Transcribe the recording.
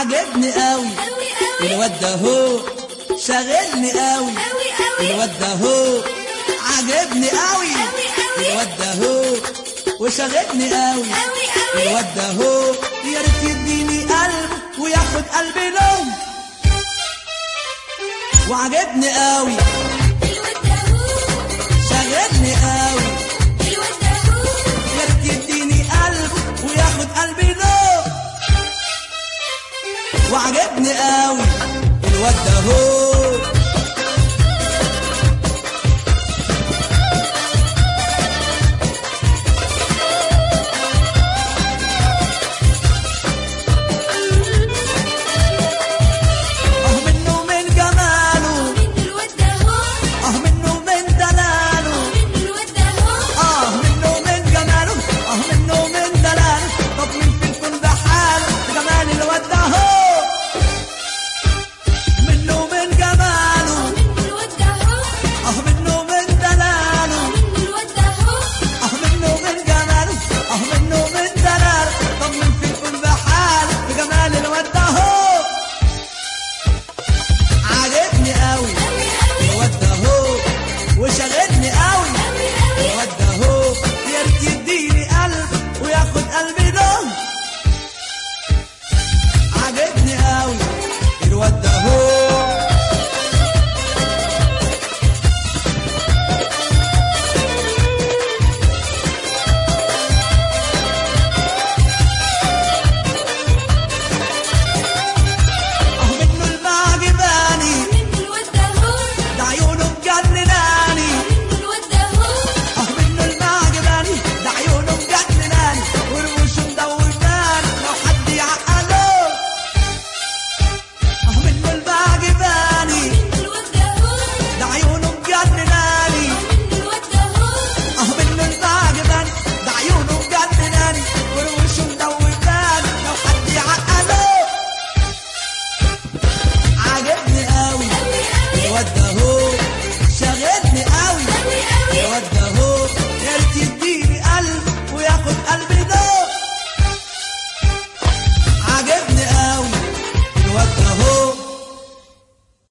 عاجبني قوي قوي قوي الواد ده هو شاغلني قوي قوي قوي الواد ده هو عاجبني قوي قوي قوي الواد ده هو وشاغلني قوي قوي قوي الواد ده هو يا ريت يديني قلب وياخد قلبي لون وعجبني قوي الواد ده هو شاغلني قوي الواد ده هو يا ريت يديني قلب وياخد قلبي لون وعجبني قوي الواد ده هو اه منه من جماله من الواد ده هو اه منه من دلاله من الواد ده هو اه منه من جماله اه منه من دلاله طب مين فيكم بحاله جمال الواد ده هو منه من جماله من الواد ده هو اه منه من دلاله من الواد ده هو اه منه من جماله اه منه من دلاله طب مين فيكم بحاله جمال الواد ده هو عاجبني قوي قوي قوي الواد ده هو وشاغلني قوي قوي قوي الواد ده هو يا ريت يديني قلب وياخد قلبي ده عاجبني قوي الواد ده هو اه منه المعجباني من الواد ده هو ده عيونه مجنناني من الواد ده هو اه منه المعجباني ده عيونه مجنناني ورموشه مدوباني لو حد يعقله اه منه المعجباني من الواد ده هو ده عيونه مجنناني من الواد ده هو اه منه المعجباني ده عيونه مجنناني ورموشه مدوباني لو حد يعقله عاجبني قوي قوي قوي الواد ده هو